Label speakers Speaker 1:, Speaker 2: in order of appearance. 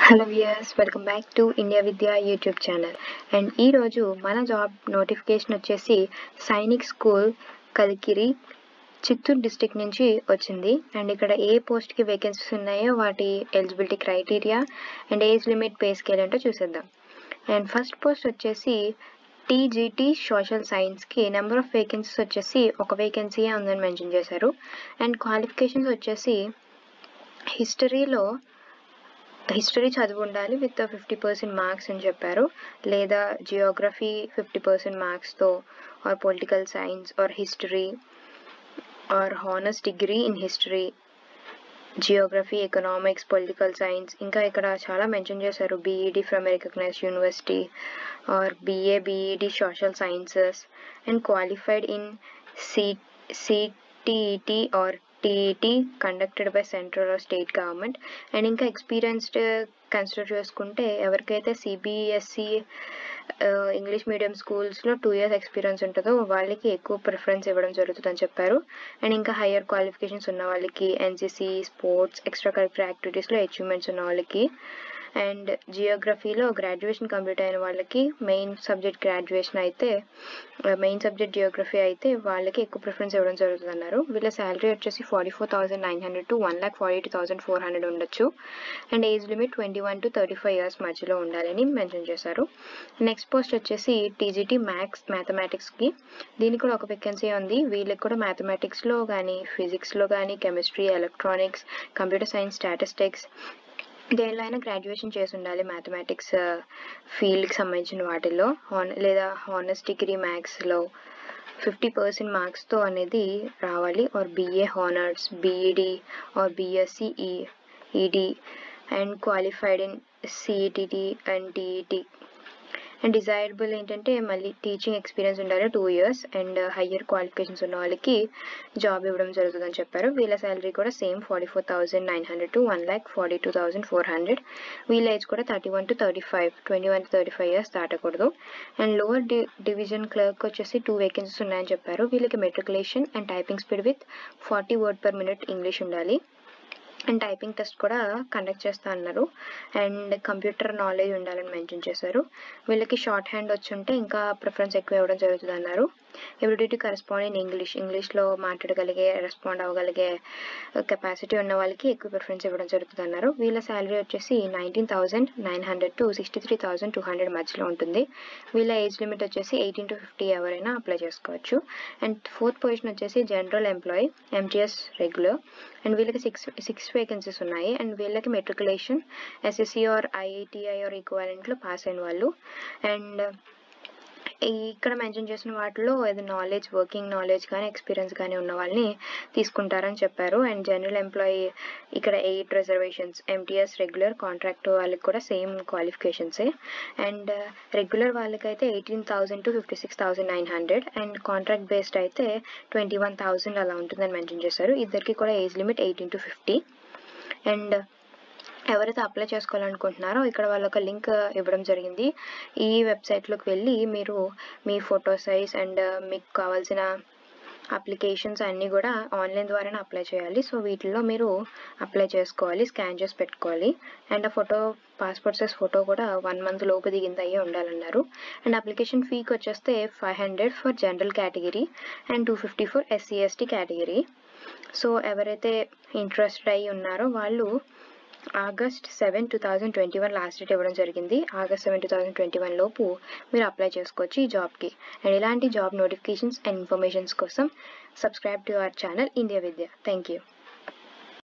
Speaker 1: hello viewers welcome back to India Vidya YouTube channel and ఈరోజు మన job notification వచ్చేసి Sainik school Kalikiri Chittoor district నుంచి వచ్చింది అండ్ ఇక్కడ ఏ పోస్ట్కి వేకెన్సీస్ ఉన్నాయో వాటి eligibility criteria and age limit pay scale ఏంటో చూసేద్దాం అండ్ ఫస్ట్ పోస్ట్ వచ్చేసి టీజీటీ సోషల్ సైన్స్కి నెంబర్ ఆఫ్ వేకెన్సీస్ వచ్చేసి ఒక వేకెన్సీ ఉందని మెన్షన్ చేశారు అండ్ క్వాలిఫికేషన్స్ వచ్చేసి హిస్టరీలో హిస్టరీ చదివి ఉండాలి విత్ ఫిఫ్టీ పర్సెంట్ మార్క్స్ అని చెప్పారు లేదా జియోగ్రఫీ ఫిఫ్టీ పర్సెంట్ మార్క్స్తో or political science or history or honours degree in history geography economics political science ఇంకా ఇక్కడ చాలా మెన్షన్ చేశారు BEd from recognise university or BA BEd social sciences and qualified in C CTET or TET conducted by central or state government and ఇంకా experienced consider చేసుకుంటే ఎవరికైతే CBSE English medium స్కూల్స్లో two years experience ఉంటుందో వాళ్ళకి ఎక్కువ preference ఇవ్వడం జరుగుతుందని చెప్పారు అండ్ ఇంకా హయ్యర్ క్వాలిఫికేషన్స్ ఉన్న వాళ్ళకి ఎన్సీసీ స్పోర్ట్స్ ఎక్స్ట్రా కరికులర్ యాక్టివిటీస్లో అచీవ్మెంట్స్ ఉన్న వాళ్ళకి అండ్ జియోగ్రఫీలో గ్రాడ్యుయేషన్ కంప్లీట్ అయిన వాళ్ళకి మెయిన్ సబ్జెక్ట్ గ్రాడ్యుయేషన్ అయితే మెయిన్ సబ్జెక్ట్ జియోగ్రఫీ అయితే వాళ్ళకి ఎక్కువ ప్రిఫరెన్స్ ఇవ్వడం జరుగుతుంది అన్నారు వీళ్ళ శాలరీ వచ్చేసి forty four thousand nine hundred to one lakh forty two thousand four hundred ఉండొచ్చు and age limit twenty one to thirty five years మధ్యలో ఉండాలని మెన్షన్ చేశారు నెక్స్ట్ పోస్ట్ వచ్చేసి టీజీటీ మ్యాథ్స్ మ్యాథమెటిక్స్కి దీనికి కూడా ఒక వేకెన్సీ ఉంది వీళ్ళకి కూడా మ్యాథమెటిక్స్లో కానీ ఫిజిక్స్లో కానీ chemistry electronics computer science statistics దేనిలో అయినా గ్రాడ్యుయేషన్ చేసి ఉండాలి మ్యాథమెటిక్స్ ఫీల్డ్కి సంబంధించిన వాటిల్లో హాన్ లేదా హానర్స్ డిగ్రీ మ్యాథ్స్లో ఫిఫ్టీ పర్సెంట్ మార్క్స్తో అనేది రావాలి or BA honours BEd or BSc E Ed and qualified in CETT and TET and desirable ఏంటంటే మళ్ళీ టీచింగ్ ఎక్స్పీరియన్స్ ఉండాలి two years and higher qualifications ఉన్న వాళ్ళకి జాబ్ ఇవ్వడం జరుగుతుందని చెప్పారు వీళ్ళ శాలరీ కూడా same forty four thousand nine hundred to one lakh forty two thousand four hundred వీళ్ళ ఏజ్ కూడా thirty one to thirty five twenty one to thirty five years దాటకూడదు and lower D division clerk వచ్చేసి two vacancies ఉన్నాయని చెప్పారు వీళ్ళకి matriculation and typing speed with forty word per minute English ఉండాలి and typing test కూడా conduct చేస్తా అన్నారు and computer knowledge ఉండాలని మెన్షన్ చేశారు వీళ్ళకి షార్ట్ హ్యాండ్ వచ్చి ఉంటే ఇంకా ప్రిఫరెన్స్ ఎక్కువ ఇవ్వడం జరుగుతుంది అన్నారు ఎబిలిటీ కరెస్పాండ్ ఇన్ ఇంగ్లీష్ ఇంగ్లీష్లో మాట్లాడగలిగే రెస్పాండ్ అవ్వగలిగే కెపాసిటీ ఉన్న వాళ్ళకి ఎక్కువ ప్రిఫరెన్స్ ఇవ్వడం జరుగుతుంది అన్నారు వీళ్ళ శాలరీ వచ్చేసి nineteen thousand nine hundred to sixty three thousand two hundred మధ్యలో ఉంటుంది వీళ్ళ ఏజ్ లిమిట్ వచ్చేసి ఎయిటీన్ టు ఫిఫ్టీ ఎవరైనా అప్లై చేసుకోవచ్చు అండ్ ఫోర్త్ పొజిషన్ వచ్చేసి general employee MTS regular and వీళ్ళకి సిక్స్ సిక్స్ వేకెన్సీస్ ఉన్నాయి అండ్ వీళ్ళకి matriculation SSC or ITI or ఈక్వాలెంట్లో పాస్ అయిన వాళ్ళు అండ్ ఇక్కడ మెన్షన్ చేసిన వాటిలో ఏదో నాలెడ్జ్ వర్కింగ్ నాలెడ్జ్ కానీ ఎక్స్పీరియన్స్ కానీ ఉన్న వాళ్ళని తీసుకుంటారని చెప్పారు అండ్ జనరల్ ఎంప్లాయీ ఇక్కడ eight reservations MTS regular contract వాళ్ళకి కూడా సేమ్ క్వాలిఫికేషన్సే అండ్ రెగ్యులర్ వాళ్ళకైతే eighteen thousand to fifty six thousand nine hundred and contract based అయితే ట్వంటీ వన్ థౌసండ్ అలా ఉంటుందని మెన్షన్ చేశారు ఇద్దరికి కూడా age limit eighteen to fifty and ఎవరైతే అప్లై చేసుకోవాలనుకుంటున్నారో ఇక్కడ వాళ్ళ ఒక లింక్ ఇవ్వడం జరిగింది ఈ వెబ్సైట్లోకి వెళ్ళి మీరు మీ ఫోటో సైజ్ అండ్ మీకు కావాల్సిన అప్లికేషన్స్ అన్నీ కూడా ఆన్లైన్ ద్వారానే అప్లై చేయాలి సో వీటిల్లో మీరు అప్లై చేసుకోవాలి స్కాన్ చేసి పెట్టుకోవాలి అండ్ ఆ ఫోటో పాస్పోర్ట్ సైజ్ ఫోటో కూడా వన్ మంత్ లోపు దిగింది అయ్యే ఉండాలన్నారు అండ్ అప్లికేషన్ ఫీకి వచ్చేస్తే five hundred for general category and two fifty for SC ST category so ఎవరైతే ఇంట్రెస్టెడ్ అయ్యి ఉన్నారో వాళ్ళు August seven two thousand twenty one last date ఇవ్వడం జరిగింది August seven two thousand twenty one లోపు మీరు అప్లై చేసుకోవచ్చు ఈ జాబ్కి అండ్ ఇలాంటి జాబ్ నోటిఫికేషన్స్ అండ్ ఇన్ఫర్మేషన్స్ కోసం subscribe to our channel India Vidya thank you